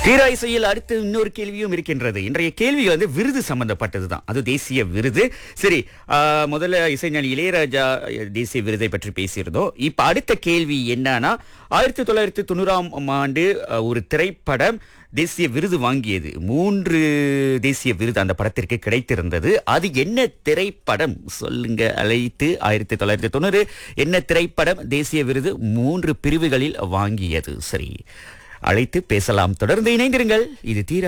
தீரா இசையில் அடுத்து இன்னொரு கேள்வியும் இருக்கின்றது இன்றைய கேள்வி வந்து விருது சம்பந்தப்பட்டதுதான் அது தேசிய விருது சரி ஆஹ், முதல்ல இசைஞானி இளையராஜா தேசிய விருதை பற்றி பேசியிருந்தோம் இப்ப அடுத்த கேள்வி என்னன்னா ஆயிரத்தி தொள்ளாயிரத்தி தொண்ணூறாம் ஆண்டு அஹ், ஒரு திரைப்படம் தேசிய விருது வாங்கியது மூன்று தேசிய விருது அந்த படத்திற்கு கிடைத்திருந்தது அது என்ன திரைப்படம் சொல்லுங்க அழைத்து ஆயிரத்தி தொள்ளாயிரத்தி தொண்ணூறு என்ன திரைப்படம் தேசிய விருது மூன்று பிரிவுகளில் வாங்கியது சரி அழைத்து பேசலாம் தொடர்ந்து இணைந்திருங்கள் இது தீர